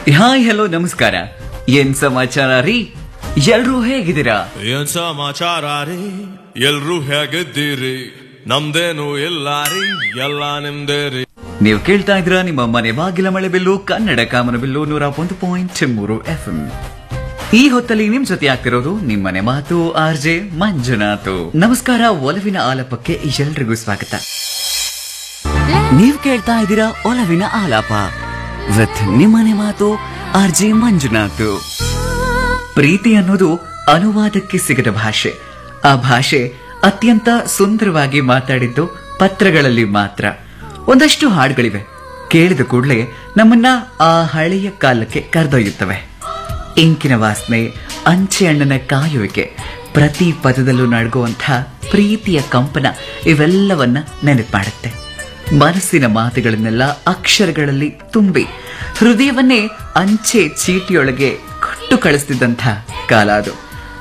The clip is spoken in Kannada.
ಹಾಯ್ ಹಲೋ ನಮಸ್ಕಾರ ಏನ್ ಸಮಾಚಾರ ರೀ ಎಲ್ರೂ ಹೇಗಿದ್ದೀರಾ ಏನ್ ಸಮಾಚಾರ ರೀ ಎಲ್ರೂ ಹೇಗಿದ್ದೀರಿ ನಮ್ದೇನು ಇಲ್ಲ ರೀ ಎಲ್ಲ ನಿಮ್ದೇ ರೀ ನೀವು ಕೇಳ್ತಾ ಇದ್ರ ನಿಮ್ಮ ಮನೆ ಬಾಗಿಲ ಮಳೆ ಬಿಲ್ಲು ಕನ್ನಡ ಕಾಮನ ಬಿಲ್ಲು ನೂರ ಒಂದು ಪಾಯಿಂಟ್ ಮೂರು ಎಫ್ ಈ ಹೊತ್ತಲ್ಲಿ ನಿಮ್ ಜೊತೆ ಆಗ್ತಿರೋದು ನಿಮ್ಮನೆ ಮಾತು ಆರ್ ಜೆ ಮಂಜುನಾಥ್ ನಮಸ್ಕಾರ ಒಲವಿನ ಆಲಪಕ್ಕೆ ಎಲ್ರಿಗೂ ಸ್ವಾಗತ ನೀವು ಕೇಳ್ತಾ ಇದ್ದೀರಾ ಒಲವಿನ ಆಲಾಪ ವಿತ್ ನಿಮ್ಮನೆ ಮಾತು ಆರ್ ಜೆ ಮಂಜುನಾಥ್ ಪ್ರೀತಿ ಅನ್ನೋದು ಅನುವಾದಕ್ಕೆ ಸಿಗದ ಭಾಷೆ ಆ ಭಾಷೆ ಅತ್ಯಂತ ಸುಂದರವಾಗಿ ಮಾತಾಡಿದ್ದು ಪತ್ರಗಳಲ್ಲಿ ಮಾತ್ರ ಒಂದಷ್ಟು ಹಾಡುಗಳಿವೆ ಕೇಳಿದ ಕೂಡಲೇ ನಮ್ಮನ್ನ ಆ ಹಳೆಯ ಕಾಲಕ್ಕೆ ಕರೆದೊಯ್ಯುತ್ತವೆ ಇಂಕಿನ ವಾಸನೆ ಅಂಚೆ ಅಣ್ಣನ ಕಾಯುವಿಕೆ ಪ್ರತಿ ಪದದಲ್ಲೂ ನಡ್ಗುವಂಥ ಪ್ರೀತಿಯ ಕಂಪನ ಇವೆಲ್ಲವನ್ನ ನೆನಪು ಮಾಡುತ್ತೆ ಮನಸ್ಸಿನ ಮಾತುಗಳನ್ನೆಲ್ಲ ಅಕ್ಷರಗಳಲ್ಲಿ ತುಂಬಿ ಹೃದಯವನ್ನೇ ಅಂಚೆ ಚೀಟಿಯೊಳಗೆ ಕೊಟ್ಟು ಕಳಿಸ್ತಿದ್ದಂಥ ಕಾಲ ಅದು